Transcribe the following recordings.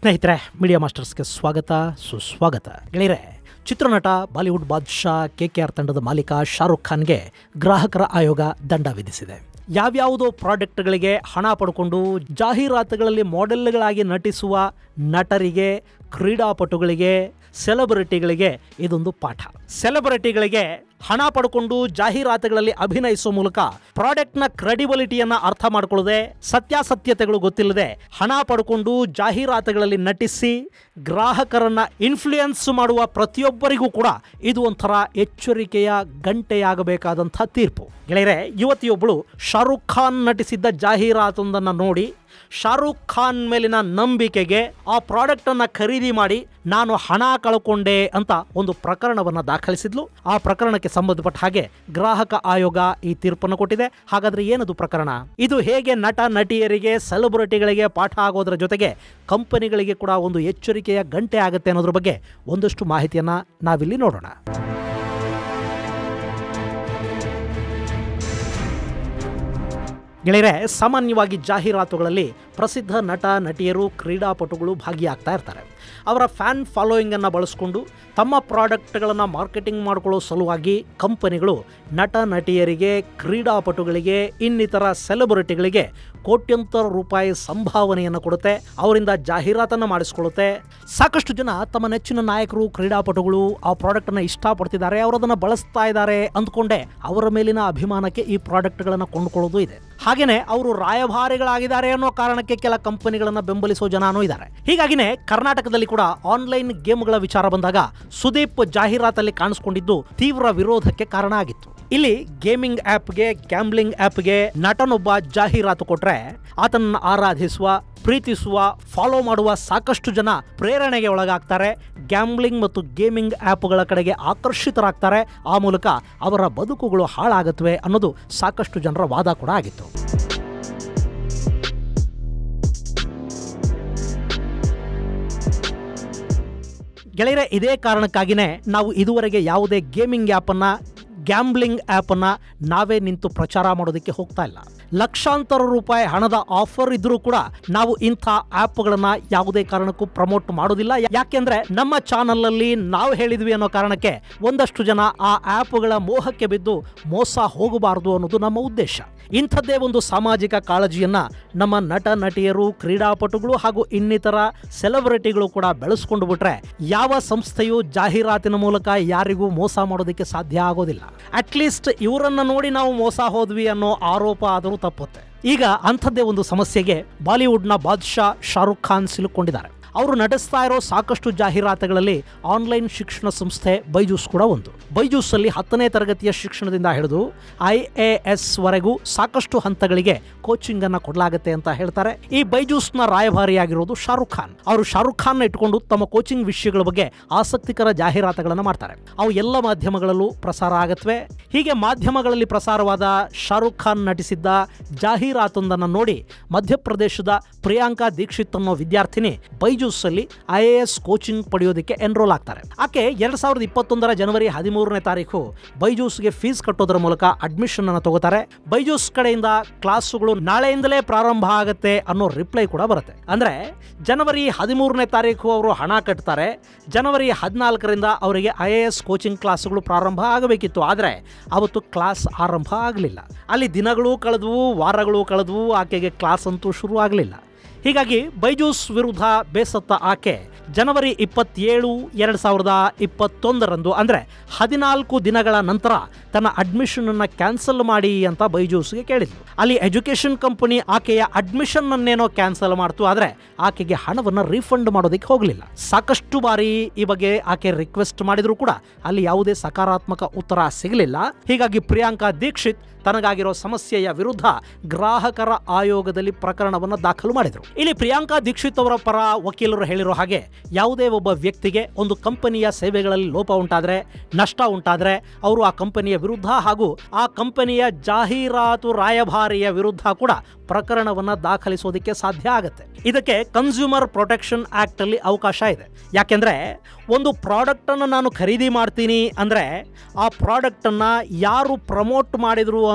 ಸ್ನೇಹಿತರೆ ಮೀಡಿಯಾ ಮಾಸ್ಟರ್ಸ್ಗೆ ಸ್ವಾಗತ ಸುಸ್ವಾಗತ ಗೆಳೆಯರೆ ಚಿತ್ರನಟ ಬಾಲಿವುಡ್ ಬಾದ್ಶಾ ಕೆ ಕೆ ಆರ್ ತಂಡದ ಮಾಲೀಕ ಶಾರುಖ್ ಖಾನ್ಗೆ ಗ್ರಾಹಕರ ಆಯೋಗ ದಂಡ ವಿಧಿಸಿದೆ ಯಾವ್ಯಾವುದೋ ಪ್ರಾಡಕ್ಟ್ಗಳಿಗೆ ಹಣ ಪಡ್ಕೊಂಡು ಜಾಹೀರಾತುಗಳಲ್ಲಿ ಮಾಡೆಲ್ಗಳಾಗಿ ನಟಿಸುವ ನಟರಿಗೆ ಕ್ರೀಡಾಪಟುಗಳಿಗೆ ಸೆಲೆಬ್ರಿಟಿಗಳಿಗೆ ಇದೊಂದು ಪಾಠ ಸೆಲೆಬ್ರಿಟಿಗಳಿಗೆ ಹಣ ಪಡ್ಕೊಂಡು ಜಾಹೀರಾತುಗಳಲ್ಲಿ ಅಭಿನಯಿಸುವ ಮೂಲಕ ಪ್ರಾಡಕ್ಟ್ನ ಕ್ರೆಡಿಬಿಲಿಟಿಯನ್ನ ಅರ್ಥ ಮಾಡ್ಕೊಳ್ಳದೆ ಸತ್ಯಾಸತ್ಯತೆಗಳು ಗೊತ್ತಿಲ್ಲದೆ ಹಣ ಪಡ್ಕೊಂಡು ಜಾಹೀರಾತುಗಳಲ್ಲಿ ನಟಿಸಿ ಗ್ರಾಹಕರನ್ನ ಇನ್ಫ್ಲೂಯೆನ್ಸ್ ಮಾಡುವ ಪ್ರತಿಯೊಬ್ಬರಿಗೂ ಕೂಡ ಇದು ಒಂಥರ ಎಚ್ಚರಿಕೆಯ ಗಂಟೆಯಾಗಬೇಕಾದಂಥ ತೀರ್ಪು ಗೆಳೆಯರೆ ಯುವತಿಯೊಬ್ಬಳು ಶಾರುಖ್ ಖಾನ್ ನಟಿಸಿದ್ದ ಜಾಹೀರಾತೊಂದನ್ನು ನೋಡಿ ಶಾರುಖ್ ಖಾನ್ ಮೇಲಿನ ನಂಬಿಕೆಗೆ ಆ ಪ್ರಾಡಕ್ಟ್ ಅನ್ನ ಖರೀದಿ ಮಾಡಿ ನಾನು ಹಣ ಕಳ್ಕೊಂಡೆ ಅಂತ ಒಂದು ಪ್ರಕರಣವನ್ನ ದಾಖಲಿಸಿದ್ಲು ಆ ಪ್ರಕರಣಕ್ಕೆ ಸಂಬಂಧಪಟ್ಟ ಹಾಗೆ ಗ್ರಾಹಕ ಆಯೋಗ ಈ ತೀರ್ಪನ್ನು ಕೊಟ್ಟಿದೆ ಹಾಗಾದ್ರೆ ಏನದು ಪ್ರಕರಣ ಇದು ಹೇಗೆ ನಟ ನಟಿಯರಿಗೆ ಸೆಲೆಬ್ರಿಟಿಗಳಿಗೆ ಪಾಠ ಆಗೋದ್ರ ಜೊತೆಗೆ ಕಂಪನಿಗಳಿಗೆ ಕೂಡ ಒಂದು ಎಚ್ಚರಿಕೆಯ ಗಂಟೆ ಆಗುತ್ತೆ ಅನ್ನೋದ್ರ ಬಗ್ಗೆ ಒಂದಷ್ಟು ಮಾಹಿತಿಯನ್ನ ನಾವಿಲ್ಲಿ ನೋಡೋಣ ಗೆಳೆಯರೆ ಸಾಮಾನ್ಯವಾಗಿ ಜಾಹೀರಾತುಗಳಲ್ಲಿ ಪ್ರಸಿದ್ಧ ನಟ ನಟಿಯರು ಕ್ರೀಡಾಪಟುಗಳು ಭಾಗಿಯಾಗ್ತಾ ಇರ್ತಾರೆ ಅವರ ಫ್ಯಾನ್ ಫಾಲೋಯಿಂಗನ್ನು ಬಳಸಿಕೊಂಡು ತಮ್ಮ ಪ್ರಾಡಕ್ಟ್ಗಳನ್ನು ಮಾರ್ಕೆಟಿಂಗ್ ಮಾಡಿಕೊಳ್ಳೋ ಸಲುವಾಗಿ ಕಂಪನಿಗಳು ನಟ ನಟಿಯರಿಗೆ ಕ್ರೀಡಾಪಟುಗಳಿಗೆ ಇನ್ನಿತರ ಸೆಲೆಬ್ರಿಟಿಗಳಿಗೆ ಕೋಟ್ಯಂತರ ರೂಪಾಯಿ ಸಂಭಾವನೆಯನ್ನು ಕೊಡುತ್ತೆ ಅವರಿಂದ ಜಾಹೀರಾತನ್ನು ಮಾಡಿಸ್ಕೊಳ್ಳುತ್ತೆ ಸಾಕಷ್ಟು ಜನ ತಮ್ಮ ನೆಚ್ಚಿನ ನಾಯಕರು ಕ್ರೀಡಾಪಟುಗಳು ಆ ಪ್ರಾಡಕ್ಟನ್ನು ಇಷ್ಟಪಡ್ತಿದ್ದಾರೆ ಅವರು ಅದನ್ನು ಬಳಸ್ತಾ ಇದ್ದಾರೆ ಅಂದ್ಕೊಂಡೆ ಅವರ ಮೇಲಿನ ಅಭಿಮಾನಕ್ಕೆ ಈ ಪ್ರಾಡಕ್ಟ್ಗಳನ್ನು ಕೊಂಡುಕೊಳ್ಳೋದು ಇದೆ ಹಾಗೇನೆ ಅವರು ರಾಯಭಾರಿಗಳಾಗಿದ್ದಾರೆ ಅನ್ನೋ ಕಾರಣಕ್ಕೆ ಕೆಲ ಕಂಪನಿಗಳನ್ನು ಬೆಂಬಲಿಸೋ ಜನನೂ ಇದ್ದಾರೆ ಹೀಗಾಗಿನೇ ಕರ್ನಾಟಕದಲ್ಲಿ ಕೂಡ ಆನ್ಲೈನ್ ಗೇಮ್ಗಳ ವಿಚಾರ ಬಂದಾಗ ಸುದೀಪ್ ಜಾಹೀರಾತಲ್ಲಿ ಕಾಣಿಸ್ಕೊಂಡಿದ್ದು ತೀವ್ರ ವಿರೋಧಕ್ಕೆ ಕಾರಣ ಆಗಿತ್ತು ಇಲ್ಲಿ ಗೇಮಿಂಗ್ ಆ್ಯಪ್ಗೆ ಗ್ಯಾಮ್ಲಿಂಗ್ ಆ್ಯಪ್ಗೆ ನಟನೊಬ್ಬ ಜಾಹೀರಾತು ಕೊಟ್ರೆ ಆತನನ್ನು ಆರಾಧಿಸುವ ಪ್ರೀತಿಸುವ ಫಾಲೋ ಮಾಡುವ ಸಾಕಷ್ಟು ಜನ ಪ್ರೇರಣೆಗೆ ಒಳಗಾಗ್ತಾರೆ ಗ್ಯಾಮ್ಲಿಂಗ್ ಮತ್ತು ಗೇಮಿಂಗ್ ಆ್ಯಪ್ಗಳ ಕಡೆಗೆ ಆಕರ್ಷಿತರಾಗ್ತಾರೆ ಆ ಮೂಲಕ ಅವರ ಬದುಕುಗಳು ಹಾಳಾಗುತ್ತವೆ ಅನ್ನೋದು ಸಾಕಷ್ಟು ಜನರ ವಾದ ಕೂಡ ಆಗಿತ್ತು ಗೆಳೆಯರೆ ಇದೇ ಕಾರಣಕ್ಕಾಗಿಯೇ ನಾವು ಇದುವರೆಗೆ ಯಾವುದೇ ಗೇಮಿಂಗ್ ಆ್ಯಪನ್ನು ಗ್ಯಾಮ್ಲಿಂಗ್ ಆ್ಯಪನ್ನು ನಾವೇ ನಿಂತು ಪ್ರಚಾರ ಮಾಡೋದಕ್ಕೆ ಹೋಗ್ತಾ ಇಲ್ಲ ಲಕ್ಷಾಂತರ ರೂಪಾಯಿ ಹಣದ ಆಫರ್ ಇದ್ರೂ ಕೂಡ ನಾವು ಇಂಥ ಆ್ಯಪ್ಗಳನ್ನು ಯಾವುದೇ ಕಾರಣಕ್ಕೂ ಪ್ರಮೋಟ್ ಮಾಡೋದಿಲ್ಲ ಯಾಕೆಂದ್ರೆ ನಮ್ಮ ಚಾನಲಲ್ಲಿ ನಾವು ಹೇಳಿದ್ವಿ ಅನ್ನೋ ಕಾರಣಕ್ಕೆ ಒಂದಷ್ಟು ಜನ ಆ ಆ್ಯಪ್ಗಳ ಮೋಹಕ್ಕೆ ಬಿದ್ದು ಮೋಸ ಹೋಗಬಾರದು ಅನ್ನೋದು ನಮ್ಮ ಉದ್ದೇಶ ಇಂಥದ್ದೇ ಒಂದು ಸಾಮಾಜಿಕ ಕಾಳಜಿಯನ್ನ ನಮ್ಮ ನಟ ನಟಿಯರು ಕ್ರೀಡಾಪಟುಗಳು ಹಾಗೂ ಇನ್ನಿತರ ಸೆಲೆಬ್ರಿಟಿಗಳು ಕೂಡ ಬೆಳೆಸ್ಕೊಂಡು ಬಿಟ್ರೆ ಯಾವ ಸಂಸ್ಥೆಯು ಜಾಹೀರಾತಿನ ಮೂಲಕ ಯಾರಿಗೂ ಮೋಸ ಮಾಡೋದಕ್ಕೆ ಸಾಧ್ಯ ಆಗೋದಿಲ್ಲ ಅಟ್ಲೀಸ್ಟ್ ಇವರನ್ನ ನೋಡಿ ನಾವು ಮೋಸ ಹೋದ್ವಿ ಅನ್ನೋ ಆರೋಪ ಆದರೂ ತಪ್ಪುತ್ತೆ ಈಗ ಅಂಥದ್ದೇ ಒಂದು ಸಮಸ್ಯೆಗೆ ಬಾಲಿವುಡ್ನ ಬಾದ್ಶಾ ಶಾರುಖ್ ಖಾನ್ ಸಿಲುಕೊಂಡಿದ್ದಾರೆ ಅವರು ನಡೆಸ್ತಾ ಇರೋ ಸಾಕಷ್ಟು ಜಾಹೀರಾತುಗಳಲ್ಲಿ ಆನ್ಲೈನ್ ಶಿಕ್ಷಣ ಸಂಸ್ಥೆ ಬೈಜೂಸ್ ಕೂಡ ಒಂದು ಬೈಜೂಸ್ ಅಲ್ಲಿ ಹತ್ತನೇ ತರಗತಿಯ ಶಿಕ್ಷಣದಿಂದ ಹಿಡಿದು ಐ ಎ ಎಸ್ ವರೆಗೂ ಸಾಕಷ್ಟು ಹಂತಗಳಿಗೆ ಕೋಚಿಂಗ್ ಅನ್ನ ಕೊಡಲಾಗುತ್ತೆ ಅಂತ ಹೇಳ್ತಾರೆ ಈ ಬೈಜೂಸ್ನ ರಾಯಭಾರಿಯಾಗಿರೋದು ಶಾರುಖ್ ಖಾನ್ ಅವರು ಶಾರುಖ್ ಖಾನ್ ಇಟ್ಕೊಂಡು ತಮ್ಮ ಕೋಚಿಂಗ್ ವಿಷಯಗಳ ಬಗ್ಗೆ ಆಸಕ್ತಿಕರ ಜಾಹೀರಾತುಗಳನ್ನು ಮಾಡ್ತಾರೆ ಅವು ಎಲ್ಲ ಮಾಧ್ಯಮಗಳಲ್ಲೂ ಪ್ರಸಾರ ಆಗತ್ವೆ ಹೀಗೆ ಮಾಧ್ಯಮಗಳಲ್ಲಿ ಪ್ರಸಾರವಾದ ಶಾರುಖ್ ಖಾನ್ ನಟಿಸಿದ್ದ ಜಾಹೀರಾತೊಂದನ್ನು ನೋಡಿ ಮಧ್ಯಪ್ರದೇಶದ ಪ್ರಿಯಾಂಕಾ ದೀಕ್ಷಿತ್ ಅನ್ನೋ ವಿದ್ಯಾರ್ಥಿನಿ ಬೈಜೂಸ್ ಅಲ್ಲಿ ಐ ಎ ಎಸ್ ಕೋಚಿಂಗ್ ಪಡೆಯೋದಕ್ಕೆ ಎನ್ರೋಲ್ ಆಗ್ತಾರೆ ಆಕೆ ಎರಡ್ ಸಾವಿರದ ಇಪ್ಪತ್ತೊಂದರ ಜನವರಿ ಹದಿಮೂರನೇ ತಾರೀಕು ಬೈಜೂಸ್ಗೆ ಫೀಸ್ ಕಟ್ಟೋದರ ಮೂಲಕ ಅಡ್ಮಿಷನ್ ಅನ್ನು ತಗೋತಾರೆ ಬೈಜೂಸ್ ಕಡೆಯಿಂದ ಕ್ಲಾಸುಗಳು ನಾಳೆಯಿಂದಲೇ ಪ್ರಾರಂಭ ಆಗುತ್ತೆ ಅನ್ನೋ ರಿಪ್ಲೈ ಕೂಡ ಬರುತ್ತೆ ಅಂದ್ರೆ ಜನವರಿ ಹದಿಮೂರನೇ ತಾರೀಕು ಅವರು ಹಣ ಕಟ್ತಾರೆ ಜನವರಿ ಹದಿನಾಲ್ಕರಿಂದ ಅವರಿಗೆ ಐ ಎ ಎಸ್ ಕೋಚಿಂಗ್ ಕ್ಲಾಸ್ಗಳು ಪ್ರಾರಂಭ ಆಗಬೇಕಿತ್ತು ಆದರೆ ಅವತ್ತು ಕ್ಲಾಸ್ ಆರಂಭ ಆಗಲಿಲ್ಲ ಅಲ್ಲಿ ದಿನಗಳು ಕಳೆದವು ವಾರಗಳು ಕಳೆದವು ಆಕೆಗೆ ಕ್ಲಾಸ್ ಅಂತೂ ಶುರು ಆಗಲಿಲ್ಲ ಹೀಗಾಗಿ ಬೈಜೂಸ್ ವಿರುದ್ಧ ಬೇಸತ್ತ ಆಕೆ ಜನವರಿ ಇಪ್ಪತ್ತೇಳು ಎರಡು ಸಾವಿರದ ಇಪ್ಪತ್ತೊಂದರಂದು ಅಂದರೆ ಹದಿನಾಲ್ಕು ದಿನಗಳ ನಂತರ ತನ್ನ ಅಡ್ಮಿಷನ್ ಅನ್ನ ಕ್ಯಾನ್ಸಲ್ ಮಾಡಿ ಅಂತ ಬೈಜೂಸ್ಗೆ ಕೇಳಿದ್ಲು ಅಲ್ಲಿ ಎಜುಕೇಷನ್ ಕಂಪನಿ ಆಕೆಯ ಅಡ್ಮಿಷನ್ ಅನ್ನೇನೋ ಕ್ಯಾನ್ಸಲ್ ಮಾಡ್ತು ಆದರೆ ಆಕೆಗೆ ಹಣವನ್ನು ರೀಫಂಡ್ ಮಾಡೋದಕ್ಕೆ ಹೋಗಲಿಲ್ಲ ಸಾಕಷ್ಟು ಬಾರಿ ಈ ಬಗ್ಗೆ ಆಕೆ ರಿಕ್ವೆಸ್ಟ್ ಮಾಡಿದ್ರು ಕೂಡ ಅಲ್ಲಿ ಯಾವುದೇ ಸಕಾರಾತ್ಮಕ ಉತ್ತರ ಸಿಗಲಿಲ್ಲ ಹೀಗಾಗಿ ಪ್ರಿಯಾಂಕಾ ದೀಕ್ಷಿತ್ ತನಗಾಗಿರೋ ಸಮಸ್ಯೆಯ ವಿರುದ್ಧ ಗ್ರಾಹಕರ ಆಯೋಗದಲ್ಲಿ ಪ್ರಕರಣವನ್ನು ದಾಖಲು ಮಾಡಿದರು ಇಲ್ಲಿ ಪ್ರಿಯಾಂಕಾ ದೀಕ್ಷಿತ್ ಅವರ ಪರ ವಕೀಲರು ಹೇಳಿರೋ ಹಾಗೆ ಯಾವುದೇ ಒಬ್ಬ ವ್ಯಕ್ತಿಗೆ ಒಂದು ಕಂಪನಿಯ ಸೇವೆಗಳಲ್ಲಿ ಲೋಪ ಉಂಟಾದರೆ ನಷ್ಟ ಉಂಟಾದರೆ ಅವರು ಆ ಕಂಪನಿಯ ವಿರುದ್ಧ ಹಾಗೂ ಆ ಕಂಪನಿಯ ಜಾಹೀರಾತು ರಾಯಭಾರಿಯ ವಿರುದ್ಧ ಕೂಡ ಪ್ರಕರಣವನ್ನು ದಾಖಲಿಸೋದಕ್ಕೆ ಸಾಧ್ಯ ಆಗುತ್ತೆ ಇದಕ್ಕೆ ಕನ್ಸ್ಯೂಮರ್ ಪ್ರೊಟೆಕ್ಷನ್ ಆಕ್ಟ್ ಅಲ್ಲಿ ಅವಕಾಶ ಇದೆ ಯಾಕೆಂದ್ರೆ ಒಂದು ಪ್ರಾಡಕ್ಟ್ ಅನ್ನು ನಾನು ಖರೀದಿ ಮಾಡ್ತೀನಿ ಅಂದ್ರೆ ಆ ಪ್ರಾಡಕ್ಟ್ ಅನ್ನ ಯಾರು ಪ್ರಮೋಟ್ ಮಾಡಿದ್ರು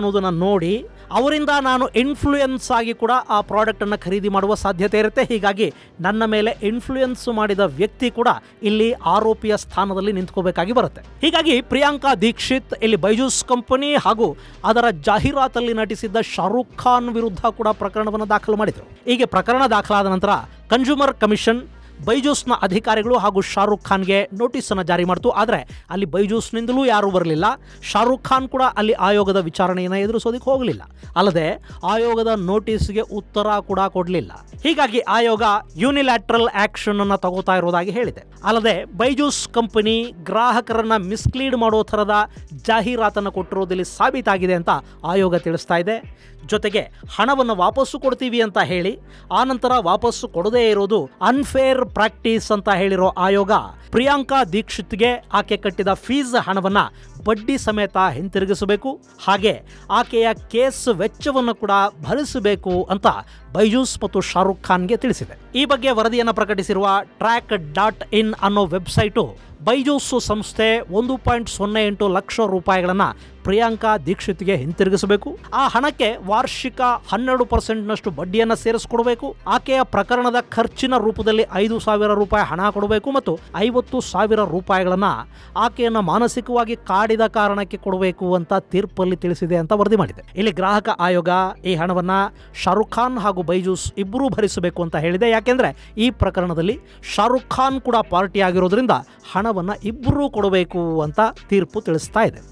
ಅನ್ನೋದನ್ನು ನೋಡಿ ಅವರಿಂದ ನಾನು ಇನ್ಫ್ಲೂಯೆನ್ಸ್ ಆಗಿ ಕೂಡ ಆ ಪ್ರಾಡಕ್ಟನ್ನು ಖರೀದಿ ಮಾಡುವ ಸಾಧ್ಯತೆ ಇರುತ್ತೆ ಹೀಗಾಗಿ ನನ್ನ ಮೇಲೆ ಇನ್ಫ್ಲೂಯೆನ್ಸ್ ಮಾಡಿದ ವ್ಯಕ್ತಿ ಕೂಡ ಇಲ್ಲಿ ಆರೋಪಿಯ ಸ್ಥಾನದಲ್ಲಿ ನಿಂತ್ಕೋಬೇಕಾಗಿ ಬರುತ್ತೆ ಹೀಗಾಗಿ ಪ್ರಿಯಾಂಕಾ ದೀಕ್ಷಿತ್ ಇಲ್ಲಿ ಬೈಜೂಸ್ ಕಂಪನಿ ಹಾಗೂ ಅದರ ಜಾಹೀರಾತಲ್ಲಿ ನಟಿಸಿದ್ದ ಶಾರುಖ್ ಖಾನ್ ವಿರುದ್ಧ ಕೂಡ ಪ್ರಕರಣವನ್ನು ದಾಖಲು ಮಾಡಿದರು ಹೀಗೆ ಪ್ರಕರಣ ದಾಖಲಾದ ನಂತರ ಕನ್ಸ್ಯೂಮರ್ ಕಮಿಷನ್ ಬೈಜೂಸ್ನ ಅಧಿಕಾರಿಗಳು ಹಾಗೂ ಶಾರುಖ್ ಖಾನ್ಗೆ ನೋಟಿಸನ್ನು ಜಾರಿ ಮಾಡಿತು ಆದರೆ ಅಲ್ಲಿ ಬೈಜೂಸ್ನಿಂದಲೂ ಯಾರೂ ಬರಲಿಲ್ಲ ಶಾರುಖ್ ಖಾನ್ ಕೂಡ ಅಲ್ಲಿ ಆಯೋಗದ ವಿಚಾರಣೆಯನ್ನು ಎದುರಿಸೋದಕ್ಕೆ ಹೋಗಲಿಲ್ಲ ಅಲ್ಲದೆ ಆಯೋಗದ ನೋಟಿಸ್ಗೆ ಉತ್ತರ ಕೂಡ ಕೊಡಲಿಲ್ಲ ಹೀಗಾಗಿ ಆಯೋಗ ಯೂನಿಲ್ಯಾಟ್ರಲ್ ಆಕ್ಷನ್ ಅನ್ನು ತಗೋತಾ ಇರೋದಾಗಿ ಹೇಳಿದೆ ಅಲ್ಲದೆ ಬೈಜೂಸ್ ಕಂಪನಿ ಗ್ರಾಹಕರನ್ನ ಮಿಸ್ಲೀಡ್ ಮಾಡೋ ಥರದ ಜಾಹೀರಾತನ್ನು ಕೊಟ್ಟಿರೋದಲ್ಲಿ ಸಾಬೀತಾಗಿದೆ ಅಂತ ಆಯೋಗ ತಿಳಿಸ್ತಾ ಇದೆ ಜೊತೆಗೆ ಹಣವನ್ನು ವಾಪಸ್ಸು ಕೊಡ್ತೀವಿ ಅಂತ ಹೇಳಿ ಆನಂತರ ವಾಪಸ್ಸು ಕೊಡದೇ ಇರೋದು ಅನ್ಫೇರ್ ಪ್ರಾಕ್ಟೀಸ್ ಅಂತ ಹೇಳಿರೋ ಆಯೋಗ ಪ್ರಿಯಾಂಕಾ ದೀಕ್ಷಿತ್ಗೆ ಆಕೆ ಕಟ್ಟಿದ ಫೀಸ್ ಹಣವನ್ನ ಬಡ್ಡಿ ಸಮೇತ ಹಿಂತಿರುಗಿಸಬೇಕು ಹಾಗೆ ಆಕೆಯ ಕೇಸ್ ವೆಚ್ಚವನ್ನು ಕೂಡ ಭರಿಸಬೇಕು ಅಂತ ಬೈಜೂಸ್ ಮತ್ತು ಶಾರುಖ್ ಖಾನ್ಗೆ ತಿಳಿಸಿದೆ ಈ ಬಗ್ಗೆ ವರದಿಯನ್ನು ಪ್ರಕಟಿಸಿರುವ ಟ್ರ್ಯಾಕ್ ಡಾಟ್ ಇನ್ ಅನ್ನೋ ವೆಬ್ಸೈಟು ಬೈಜೂಸ್ ಸಂಸ್ಥೆ ಒಂದು ಪಾಯಿಂಟ್ ಸೊನ್ನೆ ಎಂಟು ಲಕ್ಷ ರೂಪಾಯಿಗಳನ್ನು ಪ್ರಿಯಾಂಕಾ ದೀಕ್ಷಿತ್ಗೆ ಹಿಂತಿರುಗಿಸಬೇಕು ಆ ಹಣಕ್ಕೆ ವಾರ್ಷಿಕ ಹನ್ನೆರಡು ಪರ್ಸೆಂಟ್ನಷ್ಟು ಬಡ್ಡಿಯನ್ನು ಸೇರಿಸ್ಕೊಡ್ಬೇಕು ಆಕೆಯ ಪ್ರಕರಣದ ಖರ್ಚಿನ ರೂಪದಲ್ಲಿ ಐದು ಸಾವಿರ ರೂಪಾಯಿ ಹಣ ಕೊಡಬೇಕು ಮತ್ತು ಐವತ್ತು ಸಾವಿರ ರೂಪಾಯಿಗಳನ್ನು ಆಕೆಯನ್ನು ಮಾನಸಿಕವಾಗಿ ಕಾಡಿದ ಕಾರಣಕ್ಕೆ ಕೊಡಬೇಕು ಅಂತ ತೀರ್ಪಲ್ಲಿ ತಿಳಿಸಿದೆ ಅಂತ ವರದಿ ಮಾಡಿದೆ ಇಲ್ಲಿ ಗ್ರಾಹಕ ಆಯೋಗ ಈ ಹಣವನ್ನು ಶಾರುಖ್ ಖಾನ್ ಹಾಗೂ ಬೈಜೂಸ್ ಇಬ್ಬರೂ ಭರಿಸಬೇಕು ಅಂತ ಹೇಳಿದೆ ಯಾಕೆಂದ್ರೆ ಈ ಪ್ರಕರಣದಲ್ಲಿ ಶಾರುಖ್ ಖಾನ್ ಕೂಡ ಪಾರ್ಟಿ ಆಗಿರೋದ್ರಿಂದ ಹಣವನ್ನು ಇಬ್ಬರೂ ಕೊಡಬೇಕು ಅಂತ ತೀರ್ಪು ತಿಳಿಸ್ತಾ ಇದೆ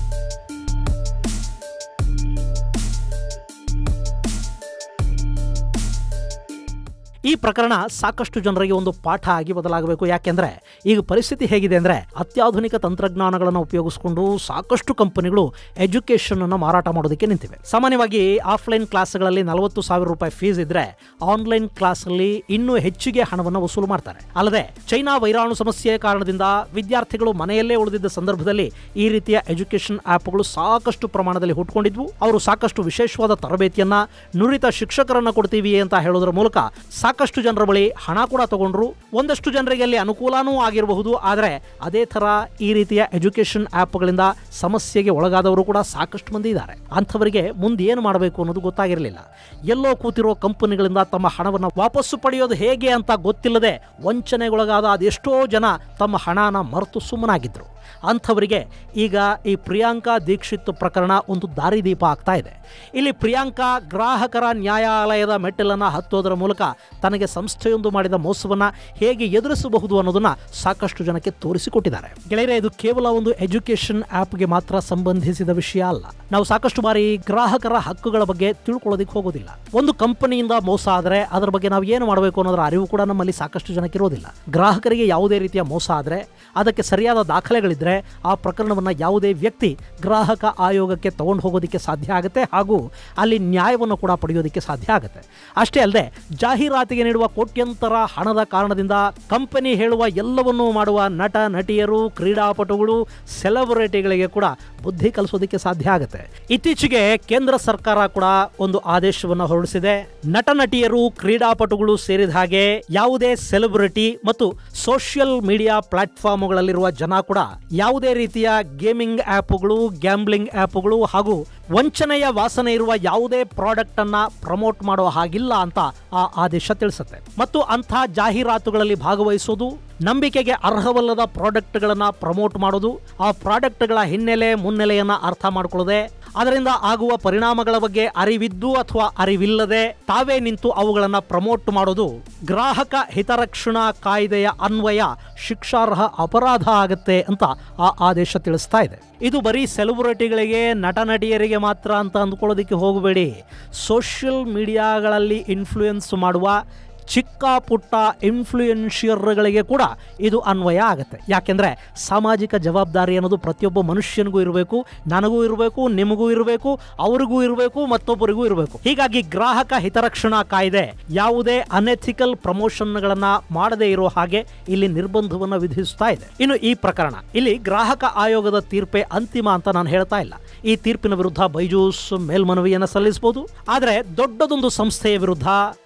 ಈ ಪ್ರಕರಣ ಸಾಕಷ್ಟು ಜನರಿಗೆ ಒಂದು ಪಾಠ ಆಗಿ ಬದಲಾಗಬೇಕು ಯಾಕೆಂದ್ರೆ ಈಗ ಪರಿಸ್ಥಿತಿ ಹೇಗಿದೆ ಅಂದ್ರೆ ಅತ್ಯಾಧುನಿಕ ತಂತ್ರಜ್ಞಾನಗಳನ್ನು ಉಪಯೋಗಿಸಿಕೊಂಡು ಸಾಕಷ್ಟು ಕಂಪನಿಗಳು ಎಜುಕೇಶನ್ ಅನ್ನು ಮಾರಾಟ ಮಾಡೋದಕ್ಕೆ ನಿಂತಿವೆ ಸಾಮಾನ್ಯವಾಗಿ ಆಫ್ಲೈನ್ ಕ್ಲಾಸ್ಗಳಲ್ಲಿ ನಲವತ್ತು ಸಾವಿರ ರೂಪಾಯಿ ಫೀಸ್ ಇದ್ರೆ ಆನ್ಲೈನ್ ಕ್ಲಾಸಲ್ಲಿ ಇನ್ನೂ ಹೆಚ್ಚಿಗೆ ಹಣವನ್ನು ವಸೂಲು ಮಾಡ್ತಾರೆ ಅಲ್ಲದೆ ಚೈನಾ ವೈರಾಣು ಸಮಸ್ಯೆಯ ಕಾರಣದಿಂದ ವಿದ್ಯಾರ್ಥಿಗಳು ಮನೆಯಲ್ಲೇ ಉಳಿದಿದ್ದ ಸಂದರ್ಭದಲ್ಲಿ ಈ ರೀತಿಯ ಎಜುಕೇಶನ್ ಆ್ಯಪ್ಗಳು ಸಾಕಷ್ಟು ಪ್ರಮಾಣದಲ್ಲಿ ಹುಟ್ಕೊಂಡಿದ್ವು ಅವರು ಸಾಕಷ್ಟು ವಿಶೇಷವಾದ ತರಬೇತಿಯನ್ನ ನುರಿತ ಶಿಕ್ಷಕರನ್ನ ಕೊಡ್ತೀವಿ ಅಂತ ಹೇಳೋದ್ರ ಮೂಲಕ ಸಾಕಷ್ಟು ಜನರ ಬಳಿ ಹಣ ಕೂಡ ತಗೊಂಡ್ರು ಒಂದಷ್ಟು ಜನರಿಗೆ ಅಲ್ಲಿ ಅನುಕೂಲನೂ ಆಗಿರಬಹುದು ಆದರೆ ಅದೇ ಥರ ಈ ರೀತಿಯ ಎಜುಕೇಷನ್ ಆ್ಯಪ್ಗಳಿಂದ ಸಮಸ್ಯೆಗೆ ಒಳಗಾದವರು ಕೂಡ ಸಾಕಷ್ಟು ಮಂದಿ ಇದ್ದಾರೆ ಅಂಥವರಿಗೆ ಮುಂದೆ ಏನು ಮಾಡಬೇಕು ಅನ್ನೋದು ಗೊತ್ತಾಗಿರಲಿಲ್ಲ ಎಲ್ಲೋ ಕೂತಿರೋ ಕಂಪನಿಗಳಿಂದ ತಮ್ಮ ಹಣವನ್ನು ವಾಪಸ್ಸು ಪಡೆಯೋದು ಹೇಗೆ ಅಂತ ಗೊತ್ತಿಲ್ಲದೆ ವಂಚನೆಗೊಳಗಾದ ಅದೆಷ್ಟೋ ಜನ ತಮ್ಮ ಹಣನ ಮರೆತು ಸುಮ್ಮನಾಗಿದ್ದರು ಅಂಥವರಿಗೆ ಈಗ ಈ ಪ್ರಿಯಾಂಕಾ ದೀಕ್ಷಿತ್ ಪ್ರಕರಣ ಒಂದು ದಾರಿದೀಪ ಆಗ್ತಾ ಇದೆ ಇಲ್ಲಿ ಪ್ರಿಯಾಂಕಾ ಗ್ರಾಹಕರ ನ್ಯಾಯಾಲಯದ ಮೆಟ್ಟಿಲನ್ನು ಹತ್ತೋದರ ಮೂಲಕ ತನಗೆ ಸಂಸ್ಥೆಯೊಂದು ಮಾಡಿದ ಮೋಸವನ್ನು ಹೇಗೆ ಎದುರಿಸಬಹುದು ಅನ್ನೋದನ್ನ ಸಾಕಷ್ಟು ಜನಕ್ಕೆ ತೋರಿಸಿಕೊಟ್ಟಿದ್ದಾರೆ ಗೆಳೆಯರೆ ಇದು ಕೇವಲ ಒಂದು ಎಜುಕೇಷನ್ ಆ್ಯಪ್ಗೆ ಮಾತ್ರ ಸಂಬಂಧಿಸಿದ ವಿಷಯ ಅಲ್ಲ ನಾವು ಸಾಕಷ್ಟು ಬಾರಿ ಗ್ರಾಹಕರ ಹಕ್ಕುಗಳ ಬಗ್ಗೆ ತಿಳ್ಕೊಳ್ಳೋದಕ್ಕೆ ಹೋಗೋದಿಲ್ಲ ಒಂದು ಕಂಪನಿಯಿಂದ ಮೋಸ ಆದರೆ ಅದರ ಬಗ್ಗೆ ನಾವು ಏನು ಮಾಡಬೇಕು ಅನ್ನೋದರ ಅರಿವು ಕೂಡ ನಮ್ಮಲ್ಲಿ ಸಾಕಷ್ಟು ಜನಕ್ಕೆ ಇರೋದಿಲ್ಲ ಗ್ರಾಹಕರಿಗೆ ಯಾವುದೇ ರೀತಿಯ ಮೋಸ ಆದರೆ ಅದಕ್ಕೆ ಸರಿಯಾದ ದಾಖಲೆಗಳಿದ್ರೆ ಆ ಪ್ರಕರಣವನ್ನು ಯಾವುದೇ ವ್ಯಕ್ತಿ ಗ್ರಾಹಕ ಆಯೋಗಕ್ಕೆ ತಗೊಂಡು ಹೋಗೋದಕ್ಕೆ ಸಾಧ್ಯ ಆಗುತ್ತೆ ಹಾಗೂ ಅಲ್ಲಿ ನ್ಯಾಯವನ್ನು ಕೂಡ ಪಡೆಯೋದಕ್ಕೆ ಸಾಧ್ಯ ಆಗುತ್ತೆ ಅಷ್ಟೇ ಅಲ್ಲದೆ ಜಾಹೀರಾತಿಗೆ ನೀಡುವ ಕೋಟ್ಯಂತರ ಹಣದ ಕಾರಣದಿಂದ ಕಂಪನಿ ಹೇಳುವ ಎಲ್ಲವನ್ನೂ ಮಾಡುವ ನಟ ನಟಿಯರು ಕ್ರೀಡಾಪಟುಗಳು ಸೆಲೆಬ್ರಿಟಿಗಳಿಗೆ ಕೂಡ ಬುದ್ಧಿ ಕಲಿಸೋದಕ್ಕೆ ಸಾಧ್ಯ ಆಗುತ್ತೆ ಇತ್ತೀಚೆಗೆ ಕೇಂದ್ರ ಸರ್ಕಾರ ಕೂಡ ಒಂದು ಆದೇಶವನ್ನು ಹೊರಡಿಸಿದೆ ನಟ ನಟಿಯರು ಕ್ರೀಡಾಪಟುಗಳು ಸೇರಿದ ಹಾಗೆ ಯಾವುದೇ ಸೆಲೆಬ್ರಿಟಿ ಮತ್ತು ಸೋಷಿಯಲ್ ಮೀಡಿಯಾ ಪ್ಲಾಟ್ಫಾರ್ಮ್ಗಳಲ್ಲಿರುವ ಜನ ಕೂಡ ಯಾವುದೇ ರೀತಿಯ ಗೇಮಿಂಗ್ ಆ್ಯಪ್ಗಳು ಗ್ಯಾಂಬ್ಲಿಂಗ್ ಆ್ಯಪ್ಗಳು ಹಾಗೂ ವಂಚನೆಯ ವಾಸನೆ ಇರುವ ಯಾವುದೇ ಪ್ರಾಡಕ್ಟ್ ಅನ್ನ ಪ್ರಮೋಟ್ ಮಾಡೋ ಹಾಗಿಲ್ಲ ಅಂತ ಆ ಆದೇಶ ತಿಳಿಸುತ್ತೆ ಮತ್ತು ಅಂಥ ಜಾಹೀರಾತುಗಳಲ್ಲಿ ಭಾಗವಹಿಸೋದು ನಂಬಿಕೆಗೆ ಅರ್ಹವಲ್ಲದ ಪ್ರಾಡಕ್ಟ್ಗಳನ್ನ ಪ್ರಮೋಟ್ ಮಾಡೋದು ಆ ಪ್ರಾಡಕ್ಟ್ಗಳ ಹಿನ್ನೆಲೆ ಮುನ್ನೆಲೆಯನ್ನ ಅರ್ಥ ಮಾಡ್ಕೊಳ್ಳದೆ ಅದರಿಂದ ಆಗುವ ಪರಿಣಾಮಗಳ ಬಗ್ಗೆ ಅರಿವಿದ್ದು ಅಥವಾ ಅರಿವಿಲ್ಲದೆ ತಾವೇ ನಿಂತು ಅವುಗಳನ್ನು ಪ್ರಮೋಟ್ ಮಾಡೋದು ಗ್ರಾಹಕ ಹಿತರಕ್ಷಣಾ ಕಾಯ್ದೆಯ ಅನ್ವಯ ಶಿಕ್ಷಾರ್ಹ ಅಪರಾಧ ಆಗತ್ತೆ ಅಂತ ಆ ಆದೇಶ ತಿಳಿಸ್ತಾ ಇದೆ ಇದು ಬರೀ ಸೆಲೆಬ್ರಿಟಿಗಳಿಗೆ ನಟ ನಟಿಯರಿಗೆ ಮಾತ್ರ ಅಂತ ಅಂದ್ಕೊಳ್ಳೋದಕ್ಕೆ ಹೋಗಬೇಡಿ ಸೋಷಿಯಲ್ ಮೀಡಿಯಾಗಳಲ್ಲಿ ಇನ್ಫ್ಲೂಯೆನ್ಸ್ ಮಾಡುವ ಚಿಕ್ಕ ಪುಟ್ಟ ಇನ್ಫ್ಲೂಯೆನ್ಷಿಯರ್ಗಳಿಗೆ ಕೂಡ ಇದು ಅನ್ವಯ ಆಗುತ್ತೆ ಯಾಕೆಂದರೆ ಸಾಮಾಜಿಕ ಜವಾಬ್ದಾರಿ ಅನ್ನೋದು ಪ್ರತಿಯೊಬ್ಬ ಮನುಷ್ಯನಿಗೂ ಇರಬೇಕು ನನಗೂ ಇರಬೇಕು ನಿಮಗೂ ಇರಬೇಕು ಅವ್ರಿಗೂ ಇರಬೇಕು ಮತ್ತೊಬ್ಬರಿಗೂ ಇರಬೇಕು ಹೀಗಾಗಿ ಗ್ರಾಹಕ ಹಿತರಕ್ಷಣಾ ಕಾಯ್ದೆ ಯಾವುದೇ ಅನೆಥಿಕಲ್ ಪ್ರಮೋಷನ್ಗಳನ್ನ ಮಾಡದೇ ಇರೋ ಹಾಗೆ ಇಲ್ಲಿ ನಿರ್ಬಂಧವನ್ನು ವಿಧಿಸ್ತಾ ಇದೆ ಇನ್ನು ಈ ಪ್ರಕರಣ ಇಲ್ಲಿ ಗ್ರಾಹಕ ಆಯೋಗದ ತೀರ್ಪೆ ಅಂತಿಮ ಅಂತ ನಾನು ಹೇಳ್ತಾ ಇಲ್ಲ ಈ ತೀರ್ಪಿನ ವಿರುದ್ಧ ಬೈಜೂಸ್ ಮೇಲ್ಮನವಿಯನ್ನು ಸಲ್ಲಿಸಬಹುದು ಆದರೆ ದೊಡ್ಡದೊಂದು ಸಂಸ್ಥೆಯ ವಿರುದ್ಧ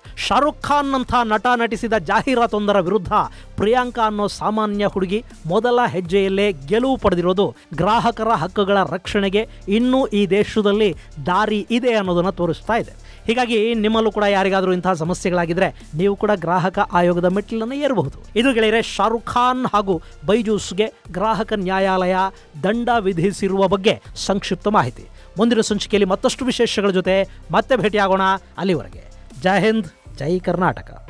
ಶಾರುಖ್ ಖಾನ್ ನಂಥ ನಟ ನಟಿಸಿದ ಜಾಹೀರಾತೊಂದರ ವಿರುದ್ಧ ಪ್ರಿಯಾಂಕಾ ಅನ್ನೋ ಸಾಮಾನ್ಯ ಹುಡುಗಿ ಮೊದಲ ಹೆಜ್ಜೆಯಲ್ಲೇ ಗೆಲುವು ಪಡೆದಿರೋದು ಗ್ರಾಹಕರ ಹಕ್ಕುಗಳ ರಕ್ಷಣೆಗೆ ಇನ್ನೂ ಈ ದೇಶದಲ್ಲಿ ದಾರಿ ಇದೆ ಅನ್ನೋದನ್ನು ತೋರಿಸ್ತಾ ಇದೆ ಹೀಗಾಗಿ ನಿಮ್ಮಲ್ಲೂ ಕೂಡ ಯಾರಿಗಾದರೂ ಇಂತಹ ಸಮಸ್ಯೆಗಳಾಗಿದ್ರೆ ನೀವು ಕೂಡ ಗ್ರಾಹಕ ಆಯೋಗದ ಮೆಟ್ಟಿಲನ್ನು ಏರಬಹುದು ಇದು ಗೆಳೆಯರೆ ಶಾರುಖ್ ಖಾನ್ ಹಾಗೂ ಬೈಜೂಸ್ಗೆ ಗ್ರಾಹಕ ನ್ಯಾಯಾಲಯ ದಂಡ ವಿಧಿಸಿರುವ ಬಗ್ಗೆ ಸಂಕ್ಷಿಪ್ತ ಮಾಹಿತಿ ಮುಂದಿನ ಸಂಚಿಕೆಯಲ್ಲಿ ಮತ್ತಷ್ಟು ವಿಶೇಷಗಳ ಜೊತೆ ಮತ್ತೆ ಭೇಟಿಯಾಗೋಣ ಅಲ್ಲಿವರೆಗೆ ಜೈ ಹಿಂದ್ ಜೈ ಕರ್ನಾಟಕ